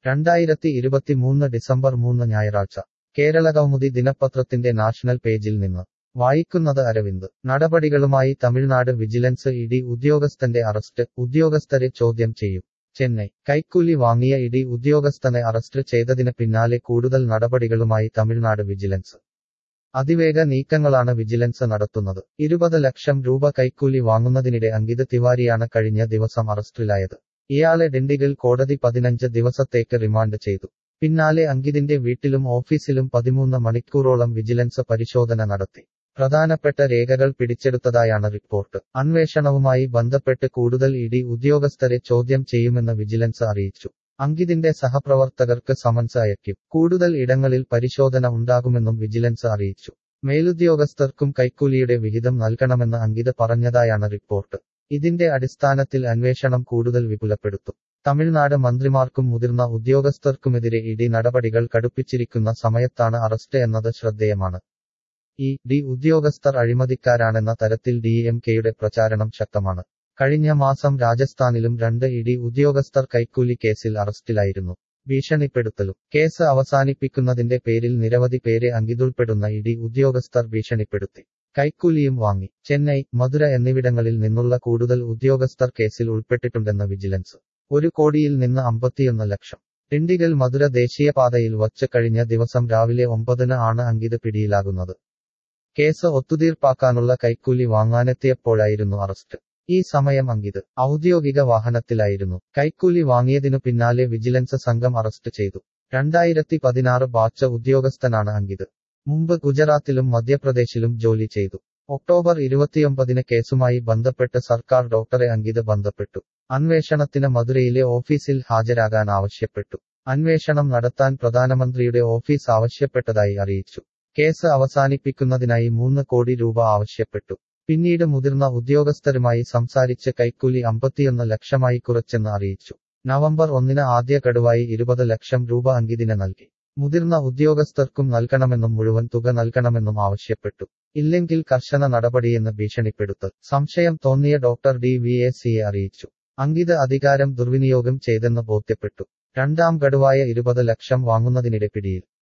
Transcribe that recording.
രണ്ടായിരത്തി ഇരുപത്തിമൂന്ന് ഡിസംബർ മൂന്ന് ഞായറാഴ്ച കേരളകൗമുദി ദിനപത്രത്തിന്റെ നാഷണൽ പേജിൽ നിന്ന് വായിക്കുന്നത് അരവിന്ദ് നടപടികളുമായി തമിഴ്നാട് വിജിലൻസ് ഇഡി ഉദ്യോഗസ്ഥന്റെ അറസ്റ്റ് ഉദ്യോഗസ്ഥരെ ചോദ്യം ചെയ്യും ചെന്നൈ കൈക്കൂലി വാങ്ങിയ ഇഡി ഉദ്യോഗസ്ഥനെ അറസ്റ്റ് ചെയ്തതിന് പിന്നാലെ കൂടുതൽ നടപടികളുമായി തമിഴ്നാട് വിജിലൻസ് അതിവേഗ നീക്കങ്ങളാണ് വിജിലൻസ് നടത്തുന്നത് ഇരുപത് ലക്ഷം രൂപ കൈക്കൂലി വാങ്ങുന്നതിനിടെ അങ്കിത് തിവാരിയാണ് കഴിഞ്ഞ ദിവസം അറസ്റ്റിലായത് ഇയാളെ ഡിണ്ടിഗൽ കോടതി പതിനഞ്ച് ദിവസത്തേക്ക് റിമാൻഡ് ചെയ്തു പിന്നാലെ അങ്കിതിന്റെ വീട്ടിലും ഓഫീസിലും പതിമൂന്ന് മണിക്കൂറോളം വിജിലൻസ് പരിശോധന നടത്തി പ്രധാനപ്പെട്ട രേഖകൾ പിടിച്ചെടുത്തതായാണ് റിപ്പോർട്ട് അന്വേഷണവുമായി ബന്ധപ്പെട്ട് കൂടുതൽ ഇഡി ഉദ്യോഗസ്ഥരെ ചോദ്യം ചെയ്യുമെന്ന് വിജിലൻസ് അറിയിച്ചു അങ്കിതിന്റെ സഹപ്രവർത്തകർക്ക് സമൻസ് അയക്കും കൂടുതൽ ഇടങ്ങളിൽ പരിശോധന ഉണ്ടാകുമെന്നും വിജിലൻസ് അറിയിച്ചു മേലുദ്യോഗസ്ഥർക്കും കൈക്കൂലിയുടെ വിഹിതം നൽകണമെന്ന് അങ്കിത് പറഞ്ഞതായാണ് റിപ്പോർട്ട് ഇതിന്റെ അടിസ്ഥാനത്തിൽ അന്വേഷണം കൂടുതൽ വിപുലപ്പെടുത്തും തമിഴ്നാട് മന്ത്രിമാർക്കും മുതിർന്ന ഉദ്യോഗസ്ഥർക്കുമെതിരെ ഇഡി നടപടികൾ കടുപ്പിച്ചിരിക്കുന്ന സമയത്താണ് അറസ്റ്റ് എന്നത് ശ്രദ്ധേയമാണ് ഈ ഡി ഉദ്യോഗസ്ഥർ അഴിമതിക്കാരാണെന്ന തരത്തിൽ ഡി എം കെയുടെ പ്രചാരണം ശക്തമാണ് കഴിഞ്ഞ മാസം രാജസ്ഥാനിലും രണ്ട് ഇഡി ഉദ്യോഗസ്ഥർ കൈക്കൂലി കേസിൽ അറസ്റ്റിലായിരുന്നു ഭീഷണിപ്പെടുത്തലും കേസ് അവസാനിപ്പിക്കുന്നതിന്റെ പേരിൽ നിരവധി പേരെ അങ്കിതുൾപ്പെടുന്ന ഇഡി ഉദ്യോഗസ്ഥർ ഭീഷണിപ്പെടുത്തി കൈക്കൂലിയും വാങ്ങി ചെന്നൈ മധുര എന്നിവിടങ്ങളിൽ നിന്നുള്ള കൂടുതൽ ഉദ്യോഗസ്ഥർ കേസിൽ ഉൾപ്പെട്ടിട്ടുണ്ടെന്ന് വിജിലൻസ് ഒരു കോടിയിൽ നിന്ന് അമ്പത്തിയൊന്ന് ലക്ഷം ഡിണ്ടിഗൽ മധുര ദേശീയപാതയിൽ വച്ച് കഴിഞ്ഞ ദിവസം രാവിലെ ഒമ്പതിന് ആണ് അങ്കിത് പിടിയിലാകുന്നത് കേസ് ഒത്തുതീർപ്പാക്കാനുള്ള കൈക്കൂലി വാങ്ങാനെത്തിയപ്പോഴായിരുന്നു അറസ്റ്റ് ഈ സമയം അങ്കിത് ഔദ്യോഗിക വാഹനത്തിലായിരുന്നു കൈക്കൂലി വാങ്ങിയതിനു പിന്നാലെ വിജിലൻസ് സംഘം അറസ്റ്റ് ചെയ്തു രണ്ടായിരത്തി പതിനാറ് ബാച്ച ഉദ്യോഗസ്ഥനാണ് അങ്കിത് മുമ്പ് ഗുജറാത്തിലും മധ്യപ്രദേശിലും ജോലി ചെയ്തു ഒക്ടോബർ ഇരുപത്തിയൊമ്പതിന് കേസുമായി ബന്ധപ്പെട്ട് സർക്കാർ ഡോക്ടറെ അങ്കിത് ബന്ധപ്പെട്ടു അന്വേഷണത്തിന് മധുരയിലെ ഓഫീസിൽ ഹാജരാകാൻ ആവശ്യപ്പെട്ടു അന്വേഷണം നടത്താൻ പ്രധാനമന്ത്രിയുടെ ഓഫീസ് ആവശ്യപ്പെട്ടതായി അറിയിച്ചു കേസ് അവസാനിപ്പിക്കുന്നതിനായി മൂന്ന് കോടി രൂപ ആവശ്യപ്പെട്ടു പിന്നീട് മുതിർന്ന ഉദ്യോഗസ്ഥരുമായി സംസാരിച്ച് കൈക്കൂലി അമ്പത്തിയൊന്ന് ലക്ഷമായി കുറച്ചെന്ന് അറിയിച്ചു നവംബർ ഒന്നിന് ആദ്യ ഗഡുവായി ഇരുപത് ലക്ഷം രൂപ അങ്കിതിന് നൽകി മുതിർന്ന ഉദ്യോഗസ്ഥർക്കും നൽകണമെന്നും മുഴുവൻ തുക നൽകണമെന്നും ആവശ്യപ്പെട്ടു ഇല്ലെങ്കിൽ കർശന നടപടിയെന്ന് ഭീഷണിപ്പെടുത്തൽ സംശയം തോന്നിയ ഡോക്ടർ ഡി വി എ സിയെ അറിയിച്ചു അങ്കിത് അധികാരം ദുർവിനിയോഗം ചെയ്തെന്ന് ബോധ്യപ്പെട്ടു രണ്ടാം ഗഡുവായ ഇരുപത് ലക്ഷം വാങ്ങുന്നതിനിടെ പിടിയിൽ